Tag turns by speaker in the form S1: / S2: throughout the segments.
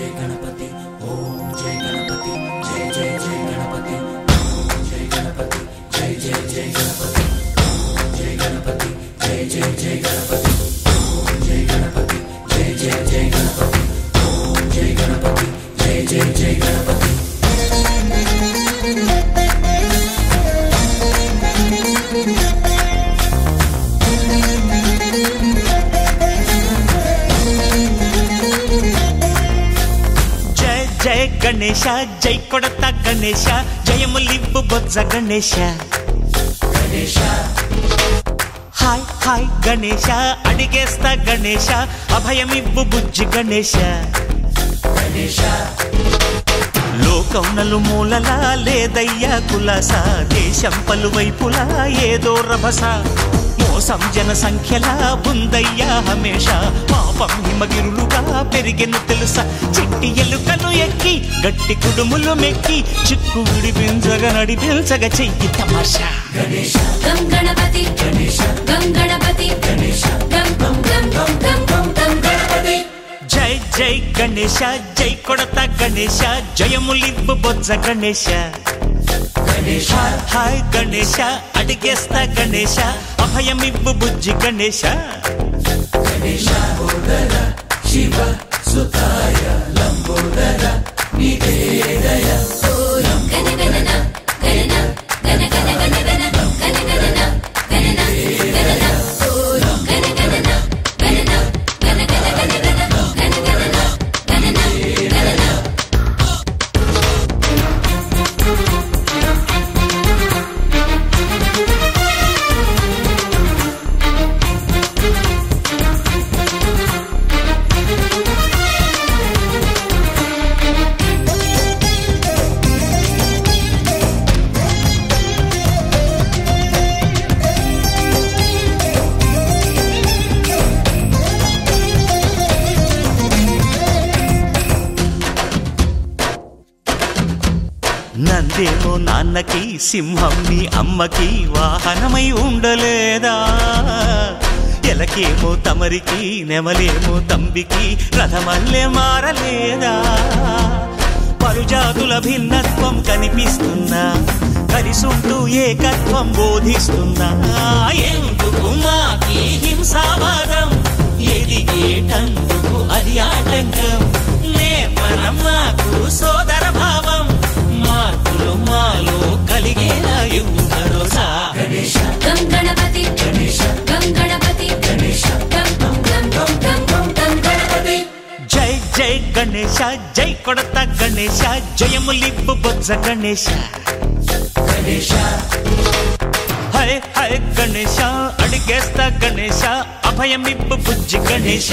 S1: జయ గణపతి ఓం జయ గణపతి జయ జయ జయ గణపతి ఓం జయ గణపతి జయ జయ జయ గణపతి ఓం జయ గణపతి జయ జయ జయ గణపతి ఓం జయ గణపతి జయ జయ జయ గణపతి ఓం జయ గణపతి జయ జయ జయ గణపతి
S2: జయ జయ గణేಶ జై కొడత గణేಶ జయములివ్వు బొజ్జ గణేశ
S1: గణేశ
S2: హాయ్ హాయ్ గణేశ అడిగేస్తా గణేశ అభయమివ్వు బుజ్జి గణేశ
S1: గణేశ
S2: లోకం నలుమూలలా లేదయ్యా కులాస దేశం పలువైపులా ఏదో రభస మోసం జన సంఖ్యలా ఉందయ్యా హమేష పాపం హిమగిరులుగా పెరిగెను తెలుసా చిట్టి ఎలుకలు ఎక్కి గట్టి కుడుములు మెక్కి చిక్కు విడిపించగ నడిపించగ చెయ్యి తమాషా
S1: గణేశ
S3: గం గణపతి
S1: గణేశ
S3: గం గణపతి
S1: గణేశ
S3: గం గం గం గం గం గం గం
S1: గణపతి
S2: జై జై గణేశ జై కొడత గణేశ జయములివ్వు బొజ్జ గణేశ
S1: గణేశ
S2: హాయ్ గణేశ అడిగేస్తా గణేశ అభయమివ్వు బుజ్జి గణేశ
S1: గణేశ లంబోదర శివ సుతాయ లంబోదర నీదే దయ
S3: గణ గణన గణన గణ గణ గణ గణ గణ గణన గణన గణన గణ గణన గణన గణ గణ గణ గణ గణ గణన గణన గణన
S2: నందేమో నాన్నకి సింహం మీ అమ్మకి వాహనమై ఉండలేదా ఎలకేమో తమరికి నెమలేమో తంబికి రథమల్లే మారలేదా పరుజాతుల భిన్నత్వం కనిపిస్తున్నా కలిసుంటూ ఏకత్వం బోధిస్తున్నా ఎందుకు మాకి హింసావాదం ఎదిగేటందుకు అది ఆటంకం నేపరం మాకు సోదర భావం మార్పులు మాలో కలిగేలా ఇవ్వు భరోసా
S1: గణేశ
S3: గం గణపతి
S1: గణేశ
S3: గం గణపతి
S1: గణేశ
S3: గం గం గం గం గం గం గం
S1: గణపతి
S2: జై జై గణేశ జై కొడత గణేశ జయములిప్పు బొజ్జ గణేశ
S1: గణేశ
S2: హై హై గణేశ అడిగేస్తా గణేశ అభయమిప్పు బుజ్జి గణేశ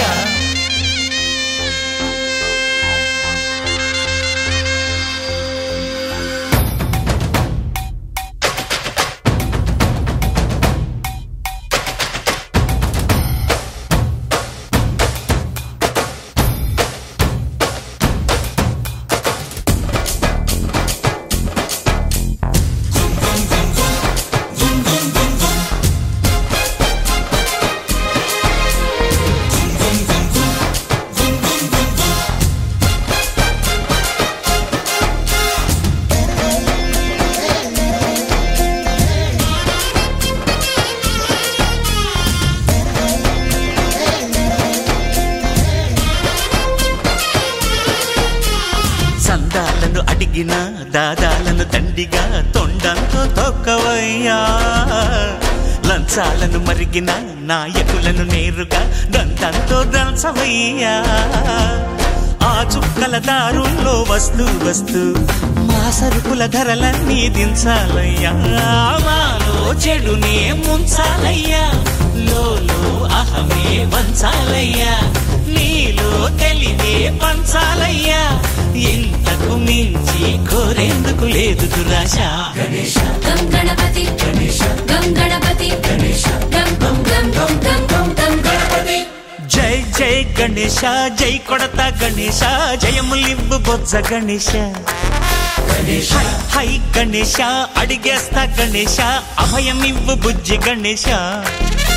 S2: సందాలను అడిగిన దాదాలను దండిగా తొండంతో తొక్కవయ్యా లంచాలను మరిగిన నాయకులను నేరుగా దంతంతో దంచవయ్యా ఆ చుక్కల దారుల్లో వస్తూ వస్తూ మా సరుకుల ధరలన్నీ దించాలయ్యా మాలో చెడునే ముంచాలయ్యా లోలో అహమే వంచాలయ్యా నీలో తెలివే పంచాలయ్యా ఇంతకు మించి కోరేందుకు లేదు దురాశ
S1: గణేశ
S3: గం గణపతి
S1: గణేశ
S3: గం గణపతి
S1: గణేశ
S3: గం గం గం గం గం గం గం
S1: గణపతి
S2: జై జై గణేశ జై కొడత గణేశ జయములివ్వు బొజ్జ గణేశ
S1: గణేశ
S2: హై గణేశ అడిగేస్తా గణేశ అభయమివ్వు బుజ్జి గణేశ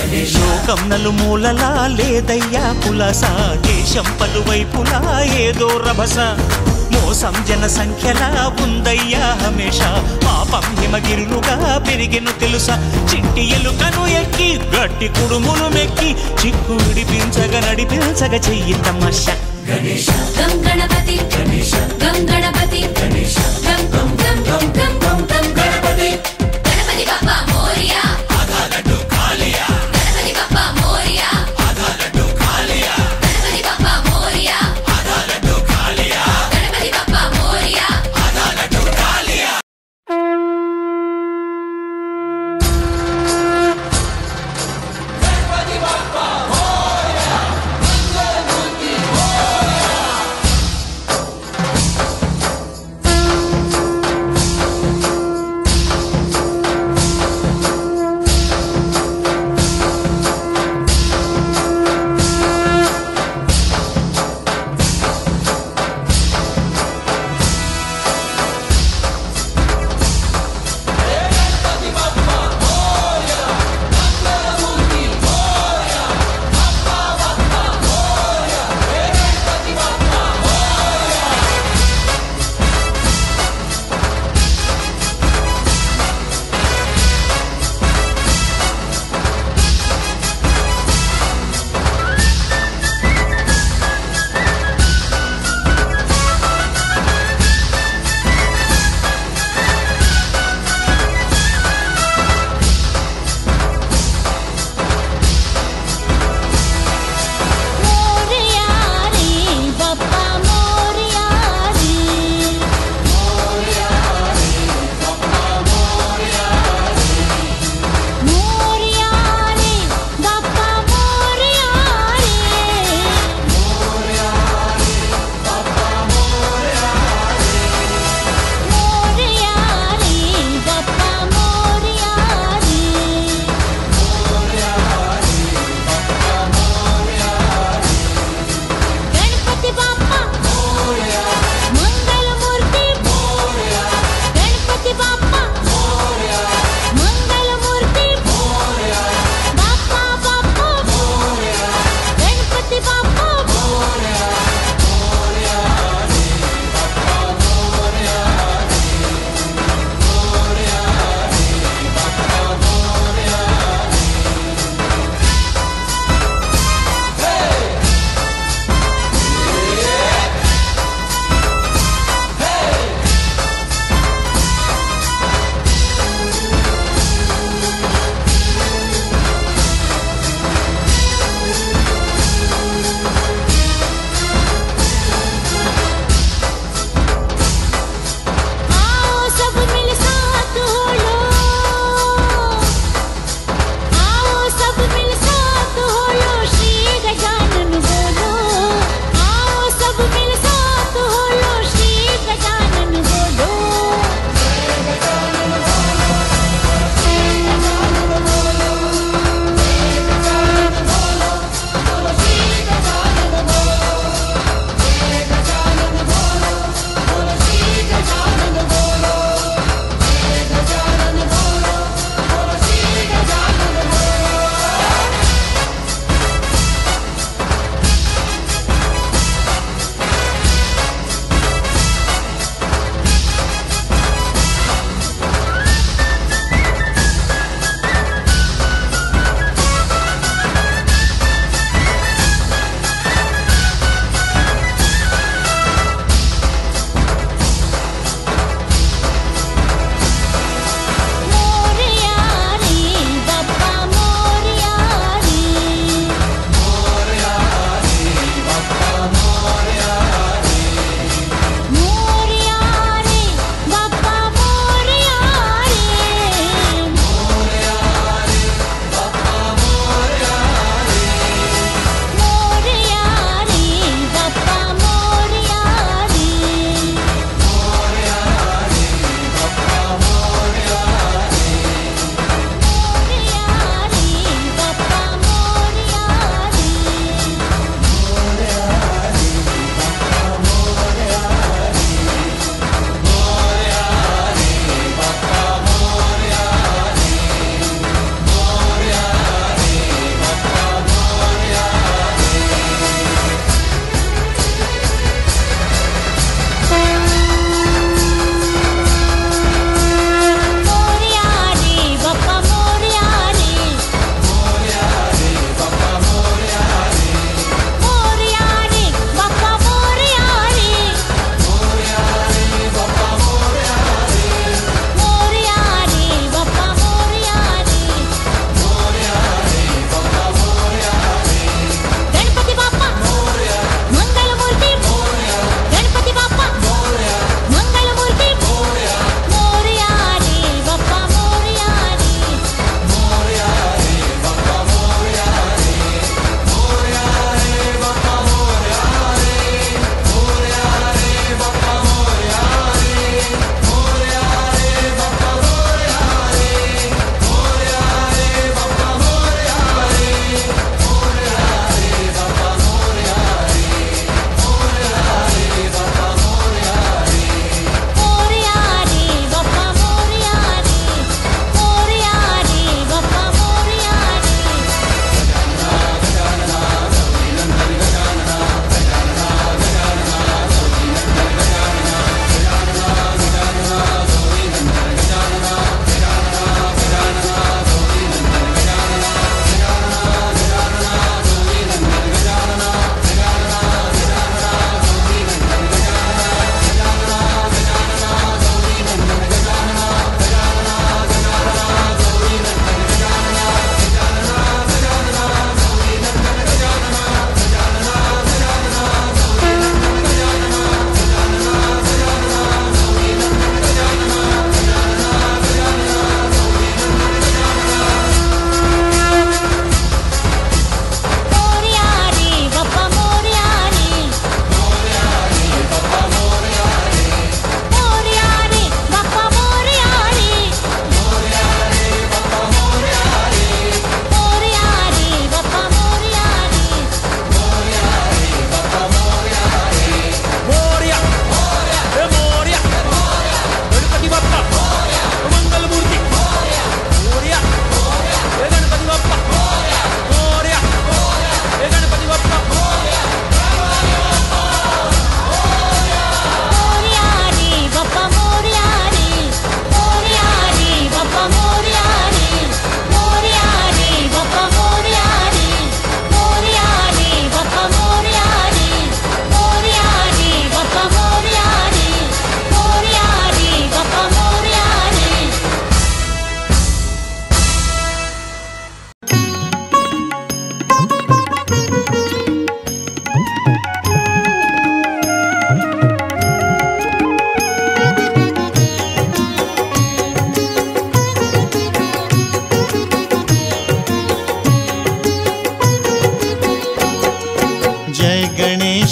S2: లోకం నలుమూలలా లేదయ్యా పులస దేశం పలువైపులా ఏదో రభస మోసం జన సంఖ్యలా ఉందయ్యా హమేష పాపం హిమగిరులుగా పెరిగెను తెలుసా చిట్టి ఎలుకను ఎక్కి గట్టి కుడుములు మెక్కి చిక్కు విడిపించగ నడిపించగ చెయ్యి తమాష
S3: గం గణపతి గం గణపతి గం గం గం గం గం గం గం గణపతి గణపతి బప్ప మోరియా గణపతి బప్ప మోరియా గణపతి బప్ప మోరియా గణపతి బప్ప మోరియా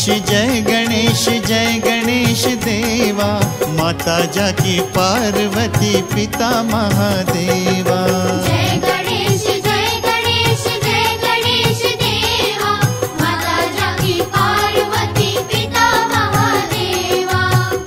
S4: गणेश जय गणेश जय गणेश देवा माता जाकी पार्वती पिता महादेवा
S3: जय गणेश जय गणेश जय गणेश देवा माता जाकी पार्वती पिता महादेवा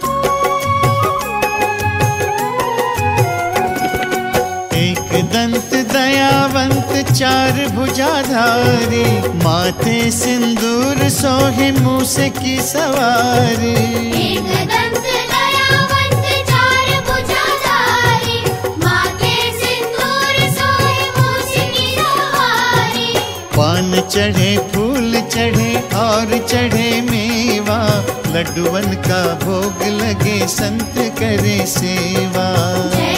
S4: एक दंत दयावंत चार भुजाधारी माथे सिंदूर सोहे मूस की सवारी
S3: एक दंत दयावंत चार भुजाधारी माथे सिंदूर सोहे मूस की सवारी
S4: पान चढ़े फूल चढ़े और चढ़े मेवा लड्डुवन का भोग लगे संत करे सेवा
S3: जय